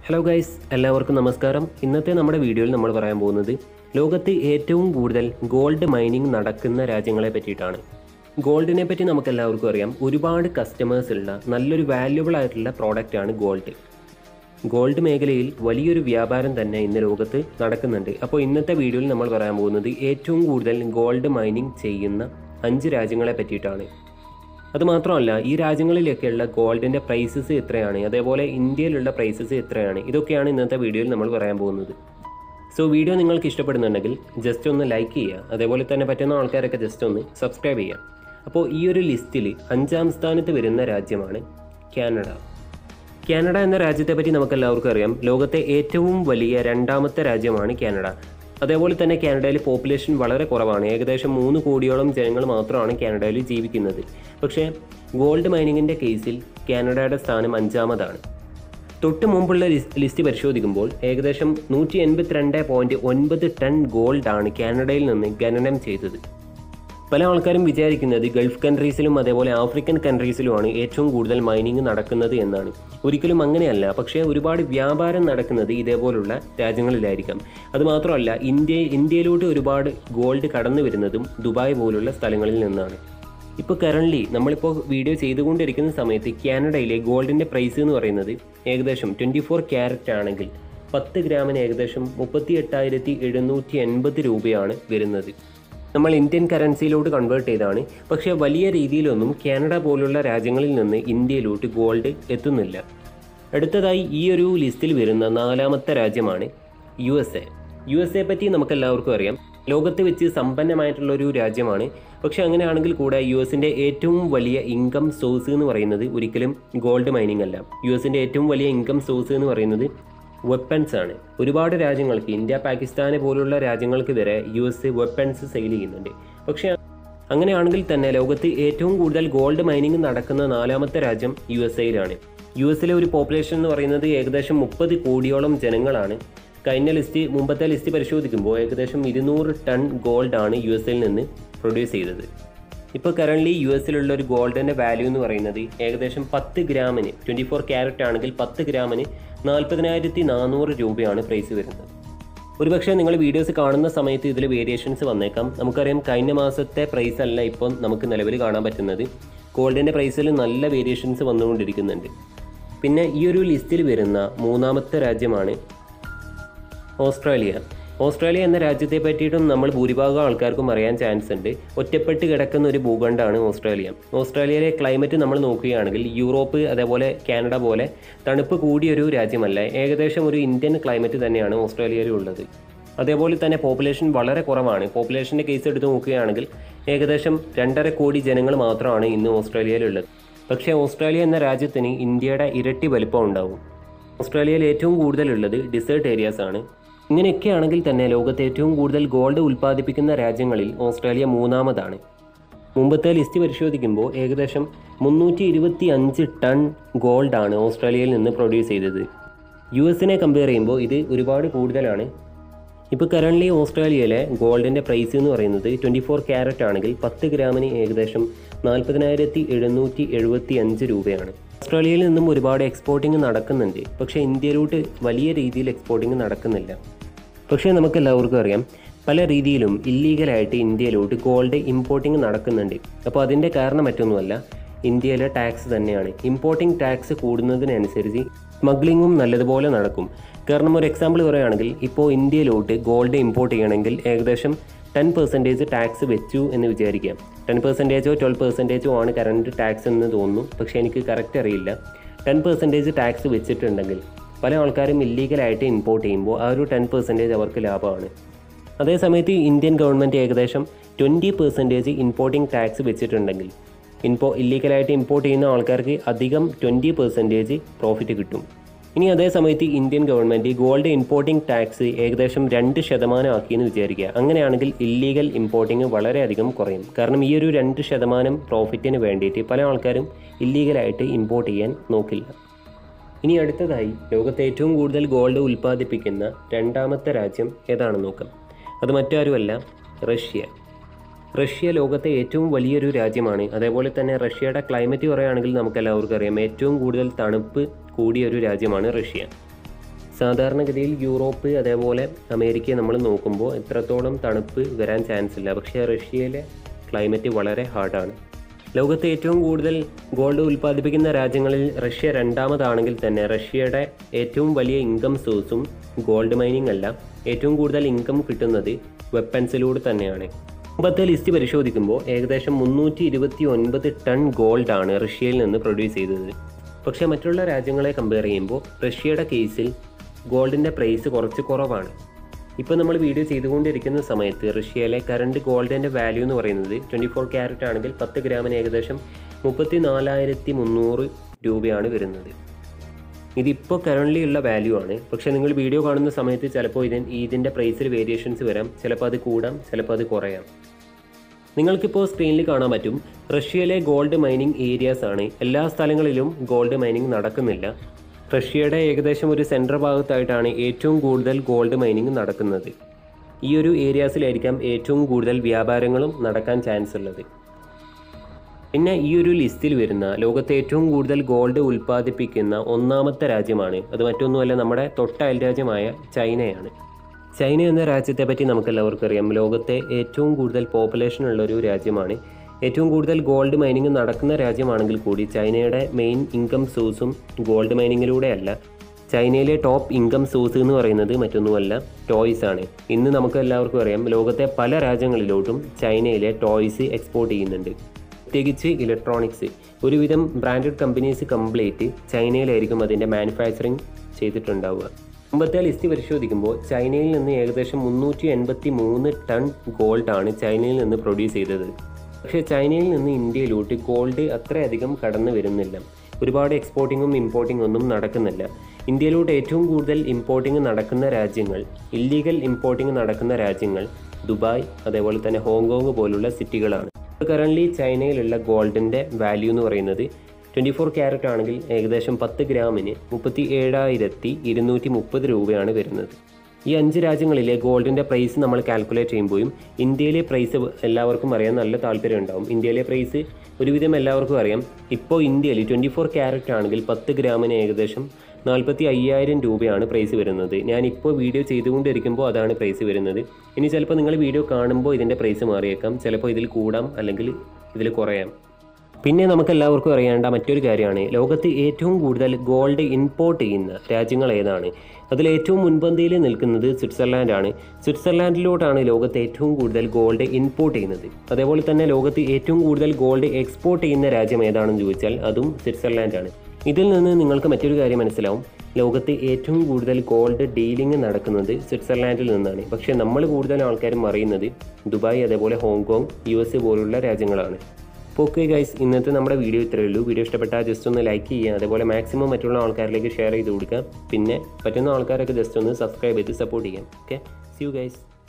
hello guys എല്ലാവർക്കും നമസ്കാരം ഇന്നത്തെ നമ്മുടെ വീഡിയോയിൽ നമ്മൾ പറയാൻ പോകുന്നത് ലോകത്ത് ഏറ്റവും കൂടുതൽ ഗോൾഡ് മൈനിങ് നടക്കുന്ന രാജ്യങ്ങളെ പറ്റിയിട്ടാണ് ഗോൾഡിനെ പറ്റി നമുക്ക് എല്ലാവർക്കും അറിയാം ഒരുപാട് കസ്റ്റമേഴ്സ് ഉള്ള നല്ലൊരു വാല്യുബിൾ ആയിട്ടുള്ള പ്രോഡക്റ്റാണ് ഗോൾഡ് ഗോൾഡ് മേഖലയിൽ വലിയൊരു വ്യാപാരം തന്നെ ഇന്ന് ലോകത്ത് നടക്കുന്നുണ്ട് അപ്പോൾ ഇന്നത്തെ വീഡിയോയിൽ നമ്മൾ പറയാൻ പോകുന്നത് ഏറ്റവും കൂടുതൽ ഗോൾഡ് മൈനിങ് ചെയ്യുന്ന അഞ്ച് രാജ്യങ്ങളെ പറ്റിയിട്ടാണ് അതുമാത്രമല്ല ഈ രാജ്യങ്ങളിലൊക്കെയുള്ള ഗോൾഡിൻ്റെ പ്രൈസസ് എത്രയാണ് അതേപോലെ ഇന്ത്യയിലുള്ള പ്രൈസസ് എത്രയാണ് ഇതൊക്കെയാണ് ഇന്നത്തെ വീഡിയോയിൽ നമ്മൾ പറയാൻ പോകുന്നത് സോ വീഡിയോ നിങ്ങൾക്ക് ഇഷ്ടപ്പെടുന്നുണ്ടെങ്കിൽ ജസ്റ്റ് ഒന്ന് ലൈക്ക് ചെയ്യുക അതേപോലെ തന്നെ പറ്റുന്ന ആൾക്കാരൊക്കെ ജസ്റ്റ് ഒന്ന് സബ്സ്ക്രൈബ് ചെയ്യുക അപ്പോൾ ഈ ഒരു ലിസ്റ്റിൽ അഞ്ചാം സ്ഥാനത്ത് വരുന്ന രാജ്യമാണ് കാനഡ കാനഡ എന്ന രാജ്യത്തെ പറ്റി നമുക്ക് എല്ലാവർക്കും അറിയാം ലോകത്തെ ഏറ്റവും വലിയ രണ്ടാമത്തെ രാജ്യമാണ് കാനഡ അതേപോലെ തന്നെ കാനഡയിൽ പോപ്പുലേഷൻ വളരെ കുറവാണ് ഏകദേശം മൂന്ന് കോടിയോളം ജനങ്ങൾ മാത്രമാണ് കാനഡയിൽ ജീവിക്കുന്നത് പക്ഷേ ഗോൾഡ് മൈനിങ്ങിൻ്റെ കേസിൽ കാനഡയുടെ സ്ഥാനം അഞ്ചാമതാണ് തൊട്ട് മുമ്പുള്ള ലിസ്- ലിസ്റ്റ് പരിശോധിക്കുമ്പോൾ ഏകദേശം നൂറ്റി എൺപത്തിരണ്ട് പോയിൻറ്റ് ഒൻപത് ടൺ ഗോൾഡാണ് കാനഡയിൽ നിന്ന് ഖനനം ചെയ്തത് പല ആൾക്കാരും വിചാരിക്കുന്നത് ഗൾഫ് കൺട്രീസിലും അതേപോലെ ആഫ്രിക്കൻ കൺട്രീസിലുമാണ് ഏറ്റവും കൂടുതൽ മൈനിങ് നടക്കുന്നത് എന്നാണ് ഒരിക്കലും അങ്ങനെയല്ല പക്ഷേ ഒരുപാട് വ്യാപാരം നടക്കുന്നത് ഇതേപോലുള്ള രാജ്യങ്ങളിലായിരിക്കാം അതുമാത്രമല്ല ഇന്ത്യ ഇന്ത്യയിലോട്ട് ഒരുപാട് ഗോൾഡ് കടന്നു വരുന്നതും ദുബായ് പോലുള്ള സ്ഥലങ്ങളിൽ നിന്നാണ് ഇപ്പോൾ കറണ്ട്ലി നമ്മളിപ്പോൾ വീഡിയോ ചെയ്തുകൊണ്ടിരിക്കുന്ന സമയത്ത് കാനഡയിലെ ഗോൾഡിൻ്റെ പ്രൈസ് എന്ന് പറയുന്നത് ഏകദേശം ട്വൻറ്റി ഫോർ ക്യാരറ്റ് ആണെങ്കിൽ പത്ത് ഗ്രാമിന് ഏകദേശം മുപ്പത്തി എട്ടായിരത്തി എഴുന്നൂറ്റി എൺപത് രൂപയാണ് വരുന്നത് നമ്മൾ ഇന്ത്യൻ കറൻസിയിലോട്ട് കൺവേർട്ട് ചെയ്താണ് പക്ഷേ വലിയ രീതിയിലൊന്നും കാനഡ പോലുള്ള രാജ്യങ്ങളിൽ നിന്ന് ഇന്ത്യയിലോട്ട് ഗോൾഡ് എത്തുന്നില്ല അടുത്തതായി ഈ ഒരു ലിസ്റ്റിൽ വരുന്ന നാലാമത്തെ രാജ്യമാണ് U S A U S A പറ്റി നമുക്ക് എല്ലാവർക്കും അറിയാം ലോകത്ത് വെച്ച് സമ്പന്നമായിട്ടുള്ള ഒരു രാജ്യമാണ് പക്ഷേ അങ്ങനെയാണെങ്കിൽ കൂടെ യു എസിൻ്റെ ഏറ്റവും വലിയ ഇൻകം സോഴ്സ് എന്ന് പറയുന്നത് ഒരിക്കലും ഗോൾഡ് മൈനിങ് അല്ല യു എസിൻ്റെ ഏറ്റവും വലിയ ഇൻകം സോഴ്സ് എന്ന് പറയുന്നത് വെപ്പൺസ് ആണ് ഒരുപാട് രാജ്യങ്ങൾക്ക് ഇന്ത്യ പാകിസ്ഥാനെ പോലുള്ള രാജ്യങ്ങൾക്ക് വരെ യു എസ് വെപ്പൺസ് സെയിൽ ചെയ്യുന്നുണ്ട് പക്ഷേ അങ്ങനെയാണെങ്കിൽ തന്നെ ലോകത്ത് ഏറ്റവും കൂടുതൽ ഗോൾഡ് മൈനിങ് നടക്കുന്ന നാലാമത്തെ രാജ്യം യു എസ് എയിലാണ് യു എസിലെ ഒരു പോപ്പുലേഷൻ എന്ന് പറയുന്നത് ഏകദേശം മുപ്പത് കോടിയോളം ജനങ്ങളാണ് കഴിഞ്ഞ ലിസ്റ്റ് മുമ്പത്തെ ലിസ്റ്റ് പരിശോധിക്കുമ്പോൾ ഏകദേശം ഇരുന്നൂറ് ടൺ ഗോൾഡാണ് യു എസ് എയിൽ നിന്ന് പ്രൊഡ്യൂസ് ചെയ്തത് ഇപ്പോൾ കറൻ്റ്ലി യു എസിലുള്ള ഒരു ഗോൾഡിൻ്റെ വാല്യൂ എന്ന് പറയുന്നത് ഏകദേശം പത്ത് ഗ്രാമിന് ട്വൻറ്റി ഫോർ ക്യാരറ്റ് ആണെങ്കിൽ പത്ത് ഗ്രാമിന് നാൽപ്പതിനായിരത്തി നാനൂറ് രൂപയാണ് പ്രൈസ് വരുന്നത് ഒരുപക്ഷെ നിങ്ങൾ വീഡിയോസ് കാണുന്ന സമയത്ത് ഇതിൽ വേരിയേഷൻസ് വന്നേക്കാം നമുക്കറിയാം കഴിഞ്ഞ മാസത്തെ പ്രൈസ് അല്ല ഇപ്പം നമുക്ക് നിലവിൽ കാണാൻ പറ്റുന്നത് ഗോൾഡിൻ്റെ പ്രൈസിൽ നല്ല വേരിയേഷൻസ് വന്നുകൊണ്ടിരിക്കുന്നുണ്ട് പിന്നെ ഈ ഒരു ലിസ്റ്റിൽ വരുന്ന മൂന്നാമത്തെ രാജ്യമാണ് ഓസ്ട്രേലിയ ഓസ്ട്രേലിയ എന്ന രാജ്യത്തെ പറ്റിയിട്ടും നമ്മൾ ഭൂരിഭാഗം ആൾക്കാർക്കും അറിയാൻ ചാൻസ് ഉണ്ട് ഒറ്റപ്പെട്ട് കിടക്കുന്ന ഒരു ഭൂഖണ്ഡമാണ് ഓസ്ട്രേലിയ ഓസ്ട്രേലിയയിലെ ക്ലൈമറ്റ് നമ്മൾ നോക്കുകയാണെങ്കിൽ യൂറോപ്പ് അതേപോലെ കാനഡ പോലെ തണുപ്പ് കൂടിയൊരു രാജ്യമല്ല ഏകദേശം ഒരു ഇന്ത്യൻ ക്ലൈമറ്റ് തന്നെയാണ് ഓസ്ട്രേലിയയിൽ ഉള്ളത് അതേപോലെ തന്നെ പോപ്പുലേഷൻ വളരെ കുറവാണ് പോപ്പുലേഷൻ്റെ കേസ് എടുത്ത് നോക്കുകയാണെങ്കിൽ ഏകദേശം രണ്ടര കോടി ജനങ്ങൾ മാത്രമാണ് ഇന്ന് ഓസ്ട്രേലിയയിലുള്ളത് പക്ഷേ ഓസ്ട്രേലിയ എന്ന രാജ്യത്തിന് ഇന്ത്യയുടെ ഇരട്ടി വലിപ്പം ഉണ്ടാവും ഓസ്ട്രേലിയയിൽ ഏറ്റവും കൂടുതലുള്ളത് ഡിസേർട്ട് ഏരിയാസ് ആണ് ഇങ്ങനെയൊക്കെയാണെങ്കിൽ തന്നെ ലോകത്ത് ഏറ്റവും കൂടുതൽ ഗോൾഡ് ഉൽപ്പാദിപ്പിക്കുന്ന രാജ്യങ്ങളിൽ ഓസ്ട്രേലിയ മൂന്നാമതാണ് മുമ്പത്തെ ലിസ്റ്റ് പരിശോധിക്കുമ്പോൾ ഏകദേശം മുന്നൂറ്റി ഇരുപത്തി അഞ്ച് ടൺ ഗോൾഡാണ് ഓസ്ട്രേലിയയിൽ നിന്ന് പ്രൊഡ്യൂസ് ചെയ്തത് യു എസിനെ കമ്പയർ ചെയ്യുമ്പോൾ ഇത് ഒരുപാട് കൂടുതലാണ് ഇപ്പോൾ കറൻ്റ്ലി ഓസ്ട്രേലിയയിലെ ഗോൾഡിൻ്റെ പ്രൈസ് എന്ന് പറയുന്നത് ട്വൻറ്റി ഫോർ ക്യാരറ്റ് ആണെങ്കിൽ പത്ത് ഗ്രാമിന് ഏകദേശം നാൽപ്പതിനായിരത്തി എഴുന്നൂറ്റി എഴുപത്തി അഞ്ച് രൂപയാണ് ഓസ്ട്രേലിയയിൽ നിന്നും ഒരുപാട് എക്സ്പോർട്ടിങ് നടക്കുന്നുണ്ട് പക്ഷേ ഇന്ത്യയിലോട്ട് വലിയ രീതിയിൽ എക്സ്പോർട്ടിങ് നടക്കുന്നില്ല പക്ഷേ നമുക്ക് എല്ലാവർക്കും അറിയാം പല രീതിയിലും ഇല്ലീഗലായിട്ട് ഇന്ത്യയിലോട്ട് ഗോൾഡ് ഇമ്പോർട്ടിങ് നടക്കുന്നുണ്ട് അപ്പോൾ അതിൻ്റെ കാരണം മറ്റൊന്നുമല്ല ഇന്ത്യയിലെ ടാക്സ് തന്നെയാണ് ഇമ്പോർട്ടിംഗ് ടാക്സ് കൂടുന്നതിനനുസരിച്ച് സ്മഗ്ലിങ്ങും നല്ലതുപോലെ നടക്കും കാരണം ഒരു എക്സാമ്പിൾ പറയുകയാണെങ്കിൽ ഇപ്പോൾ ഇന്ത്യയിലോട്ട് ഗോൾഡ് ഇമ്പോർട്ട് ചെയ്യണമെങ്കിൽ ഏകദേശം ടെൻ പെർസെൻറ്റേജ് ടാക്സ് വെച്ചു എന്ന് വിചാരിക്കാം ടെൻ പെർസെൻറ്റേജോ ട്വൽവ് പെർസെൻറ്റേജോ ആണ് കറണ്ട് ടാക്സ് എന്ന് തോന്നുന്നു പക്ഷേ എനിക്ക് കറക്റ്റ് അറിയില്ല ടെൻ പെർസെൻറ്റേജ് ടാക്സ് വെച്ചിട്ടുണ്ടെങ്കിൽ പല ആൾക്കാരും ഇല്ലീഗലായിട്ട് ഇമ്പോർട്ട് ചെയ്യുമ്പോൾ ആ ഒരു ടെൻ പെർസെൻറ്റേജ് അവർക്ക് ലാഭമാണ് അതേസമയത്ത് ഇന്ത്യൻ ഗവൺമെൻറ് ഏകദേശം ട്വൻറ്റി പെർസെൻറ്റേജ് ഇമ്പോർട്ടിംഗ് ടാക്സ് വെച്ചിട്ടുണ്ടെങ്കിൽ ഇൻപോ ഇല്ലീഗലായിട്ട് ഇമ്പോർട്ട് ചെയ്യുന്ന ആൾക്കാർക്ക് അധികം ട്വൻറ്റി പെർസെൻറ്റേജ് പ്രോഫിറ്റ് കിട്ടും ഇനി അതേ സമയത്ത് Indian government gold importing tax ഏകദേശം രണ്ട് ശതമാനം ആക്കിയെന്ന് വിചാരിക്കുക അങ്ങനെയാണെങ്കിൽ ഇല്ലീഗൽ ഇമ്പോർട്ടിങ് വളരെയധികം കുറയും കാരണം ഈ ഒരു രണ്ട് ശതമാനം പ്രോഫിറ്റിന് വേണ്ടിയിട്ട് പല ആൾക്കാരും ഇല്ലീഗലായിട്ട് ഇമ്പോർട്ട് ചെയ്യാൻ നോക്കില്ല ഇനി അടുത്തതായി ലോകത്തെ ഏറ്റവും കൂടുതൽ ഗോൾഡ് ഉൽപ്പാദിപ്പിക്കുന്ന രണ്ടാമത്തെ രാജ്യം ഏതാണെന്ന് നോക്കാം അത് മറ്റാരുമല്ല റഷ്യ റഷ്യ ലോകത്തെ ഏറ്റവും വലിയൊരു രാജ്യമാണ് അതേപോലെ തന്നെ റഷ്യയുടെ ക്ലൈമറ്റ് പറയുകയാണെങ്കിൽ നമുക്ക് എല്ലാവർക്കും അറിയാം ഏറ്റവും കൂടുതൽ തണുപ്പ് കൂടിയ ഒരു രാജ്യമാണ് റഷ്യ സാധാരണഗതിയിൽ യൂറോപ്പ് അതേപോലെ അമേരിക്കയെ നമ്മൾ നോക്കുമ്പോൾ എത്രത്തോളം തണുപ്പ് വരാൻ ചാൻസ് ഇല്ല പക്ഷേ റഷ്യയിലെ ക്ലൈമറ്റ് വളരെ ഹാർഡാണ് ലോകത്ത് ഏറ്റവും കൂടുതൽ ഗോൾഡ് ഉൽപ്പാദിപ്പിക്കുന്ന രാജ്യങ്ങളിൽ റഷ്യ രണ്ടാമതാണെങ്കിൽ തന്നെ റഷ്യയുടെ ഏറ്റവും വലിയ ഇൻകം സോഴ്സും ഗോൾഡ് മൈനിങ് അല്ല ഏറ്റവും കൂടുതൽ ഇൻകം കിട്ടുന്നത് വെപ്പൻസിലൂടെ തന്നെയാണ് മുമ്പത്തെ ലിസ്റ്റ് പരിശോധിക്കുമ്പോൾ ഏകദേശം മുന്നൂറ്റി ഇരുപത്തി ഒൻപത് ടൺ ഗോൾഡാണ് റഷ്യയിൽ നിന്ന് പ്രൊഡ്യൂസ് ചെയ്തത് പക്ഷേ മറ്റുള്ള രാജ്യങ്ങളെ കമ്പയർ ചെയ്യുമ്പോൾ റഷ്യയുടെ കേസിൽ ഗോൾഡിൻ്റെ പ്രൈസ് കുറച്ച് കുറവാണ് ഇപ്പോൾ നമ്മൾ വീഡിയോ ചെയ്തുകൊണ്ടിരിക്കുന്ന സമയത്ത് റഷ്യയിലെ കറണ്ട് ഗോൾഡിൻ്റെ വാല്യൂ എന്ന് പറയുന്നത് ട്വൻറ്റി ഫോർ ക്യാരറ്റ് ആണെങ്കിൽ പത്ത് ഗ്രാമിന് ഏകദേശം മുപ്പത്തി നാലായിരത്തി മുന്നൂറ് രൂപയാണ് വരുന്നത് ഇതിപ്പോൾ കറണ്ട്ലി ഉള്ള വാല്യൂ ആണ് പക്ഷേ നിങ്ങൾ വീഡിയോ കാണുന്ന സമയത്ത് ചിലപ്പോൾ ഇതിന് ഇതിൻ്റെ പ്രൈസിൽ വേരിയേഷൻസ് വരാം ചിലപ്പോൾ അത് കൂടാം ചിലപ്പോൾ അത് കുറയാം നിങ്ങൾക്കിപ്പോൾ സ്ക്രീനിൽ കാണാൻ പറ്റും റഷ്യയിലെ ഗോൾഡ് മൈനിങ് ഏരിയാസ് ആണ് എല്ലാ സ്ഥലങ്ങളിലും ഗോൾഡ് മൈനിങ് നടക്കുന്നില്ല റഷ്യയുടെ ഏകദേശം ഒരു സെൻട്രൽ ഭാഗത്തായിട്ടാണ് ഏറ്റവും കൂടുതൽ ഗോൾഡ് മൈനിങ് നടക്കുന്നത് ഈ ഒരു ഏരിയാസിലായിരിക്കാം ഏറ്റവും കൂടുതൽ വ്യാപാരങ്ങളും നടക്കാൻ ചാൻസ് ഉള്ളത് പിന്നെ ഈ ഒരു ലിസ്റ്റിൽ വരുന്ന ലോകത്തെ ഏറ്റവും കൂടുതൽ ഗോൾഡ് ഉൽപ്പാദിപ്പിക്കുന്ന ഒന്നാമത്തെ രാജ്യമാണ് അത് മറ്റൊന്നുമല്ല നമ്മുടെ തൊട്ട അയൽരാജ്യമായ ചൈനയാണ് ചൈന എന്ന രാജ്യത്തെ പറ്റി നമുക്കെല്ലാവർക്കും അറിയാം ലോകത്തെ ഏറ്റവും കൂടുതൽ പോപ്പുലേഷൻ ഉള്ള ഒരു രാജ്യമാണ് ഏറ്റവും കൂടുതൽ ഗോൾഡ് മൈനിങ് നടക്കുന്ന രാജ്യമാണെങ്കിൽ കൂടി ചൈനയുടെ മെയിൻ ഇൻകം സോഴ്സും ഗോൾഡ് മൈനിങ്ങിലൂടെയല്ല ചൈനയിലെ ടോപ്പ് ഇൻകം സോഴ്സ് എന്ന് പറയുന്നത് മറ്റൊന്നുമല്ല ടോയ്സ് ആണ് ഇന്ന് നമുക്ക് എല്ലാവർക്കും അറിയാം ലോകത്തെ പല രാജ്യങ്ങളിലോട്ടും ചൈനയിലെ ടോയ്സ് എക്സ്പോർട്ട് ചെയ്യുന്നുണ്ട് പ്രത്യേകിച്ച് ഇലക്ട്രോണിക്സ് ഒരുവിധം ബ്രാൻഡഡ് കമ്പനീസ് കംപ്ലീറ്റ് ചൈനയിലായിരിക്കും അതിൻ്റെ മാനുഫാക്ചറിങ് ചെയ്തിട്ടുണ്ടാവുക മുമ്പത്തെ ലിസ്റ്റ് പരിശോധിക്കുമ്പോൾ ചൈനയിൽ നിന്ന് ഏകദേശം മുന്നൂറ്റി എൺപത്തി മൂന്ന് ടൺ ഗോൾഡാണ് ചൈനയിൽ നിന്ന് പ്രൊഡ്യൂസ് ചെയ്തത് പക്ഷേ ചൈനയിൽ നിന്ന് ഇന്ത്യയിലോട്ട് ഗോൾഡ് അത്രയധികം കടന്നു വരുന്നില്ല ഒരുപാട് എക്സ്പോർട്ടിങ്ങും ഇമ്പോർട്ടിങ്ങും ഒന്നും നടക്കുന്നില്ല ഇന്ത്യയിലോട്ട് ഏറ്റവും കൂടുതൽ ഇമ്പോർട്ടിങ് നടക്കുന്ന രാജ്യങ്ങൾ ഇല്ലീഗൽ ഇമ്പോർട്ടിങ് നടക്കുന്ന രാജ്യങ്ങൾ ദുബായ് അതേപോലെ തന്നെ ഹോങ്കോങ് പോലുള്ള സിറ്റികളാണ് കറൻ്റ്ലി ചൈനയിലുള്ള ഗോൾഡിൻ്റെ വാല്യൂ എന്ന് പറയുന്നത് ട്വൻറ്റി ഫോർ ക്യാരറ്റ് ആണെങ്കിൽ ഏകദേശം പത്ത് ഗ്രാമിന് മുപ്പത്തി ഏഴായിരത്തി ഇരുന്നൂറ്റി മുപ്പത് രൂപയാണ് വരുന്നത് ഈ അഞ്ച് രാജ്യങ്ങളിലെ ഗോൾഡിൻ്റെ പ്രൈസ് നമ്മൾ കാൽക്കുലേറ്റ് ചെയ്യുമ്പോഴും ഇന്ത്യയിലെ പ്രൈസ് എല്ലാവർക്കും അറിയാൻ നല്ല താല്പര്യം ഉണ്ടാവും ഇന്ത്യയിലെ പ്രൈസ് ഒരുവിധം എല്ലാവർക്കും അറിയാം ഇപ്പോൾ ഇന്ത്യയിൽ ട്വൻറ്റി ഫോർ ക്യാരറ്റ് ആണെങ്കിൽ പത്ത് ഗ്രാമിന് ഏകദേശം നാൽപ്പത്തി അയ്യായിരം രൂപയാണ് പ്രൈസ് വരുന്നത് ഞാനിപ്പോൾ വീഡിയോ ചെയ്തുകൊണ്ടിരിക്കുമ്പോൾ അതാണ് പ്രൈസ് വരുന്നത് ഇനി ചിലപ്പോൾ നിങ്ങൾ വീഡിയോ കാണുമ്പോൾ ഇതിൻ്റെ പ്രൈസ് മാറിയേക്കാം ചിലപ്പോൾ ഇതിൽ കൂടാം അല്ലെങ്കിൽ ഇതിൽ കുറയാം പിന്നെ നമുക്ക് എല്ലാവർക്കും അറിയേണ്ട മറ്റൊരു കാര്യമാണ് ലോകത്ത് ഏറ്റവും കൂടുതൽ ഗോൾഡ് ഇമ്പോർട്ട് ചെയ്യുന്ന രാജ്യങ്ങൾ ഏതാണ് അതിൽ ഏറ്റവും മുൻപന്തിയിൽ നിൽക്കുന്നത് സ്വിറ്റ്സർലാൻഡ് ആണ് സ്വിറ്റ്സർലാൻഡിലോട്ടാണ് ലോകത്ത് ഏറ്റവും കൂടുതൽ ഗോൾഡ് ഇമ്പോർട്ട് ചെയ്യുന്നത് അതേപോലെ തന്നെ ലോകത്ത് ഏറ്റവും കൂടുതൽ ഗോൾഡ് എക്സ്പോർട്ട് ചെയ്യുന്ന രാജ്യം ഏതാണെന്ന് ചോദിച്ചാൽ അതും സ്വിറ്റ്സർലാൻഡ് ആണ് ഇതിൽ നിന്ന് നിങ്ങൾക്ക് മറ്റൊരു കാര്യം മനസ്സിലാവും ലോകത്ത് ഏറ്റവും കൂടുതൽ ഗോൾഡ് ഡീലിംഗ് നടക്കുന്നത് സ്വിറ്റ്സർലാൻഡിൽ നിന്നാണ് പക്ഷേ നമ്മൾ കൂടുതൽ ആൾക്കാരും അറിയുന്നത് ദുബായ് അതേപോലെ ഹോങ്കോങ് യു എസ് പോലുള്ള രാജ്യങ്ങളാണ് അപ്പോൾ ഓക്കെ ഗൈസ് ഇന്നത്തെ നമ്മുടെ വീഡിയോ ഇത്രയേ ഉള്ളൂ വീഡിയോ ഇഷ്ടപ്പെട്ടാൽ ജസ്റ്റ് ഒന്ന് ലൈക്ക് ചെയ്യുക അതേപോലെ മാക്സിമം മറ്റുള്ള ആൾക്കാരിലേക്ക് ഷെയർ ചെയ്ത് കൊടുക്കുക പിന്നെ പറ്റുന്ന ആൾക്കാരൊക്കെ ജസ്റ്റ് ഒന്ന് സബ്സ്ക്രൈബ് ചെയ്ത് സപ്പോർട്ട് ചെയ്യാം ഓക്കെ സി യു ഗൈസ്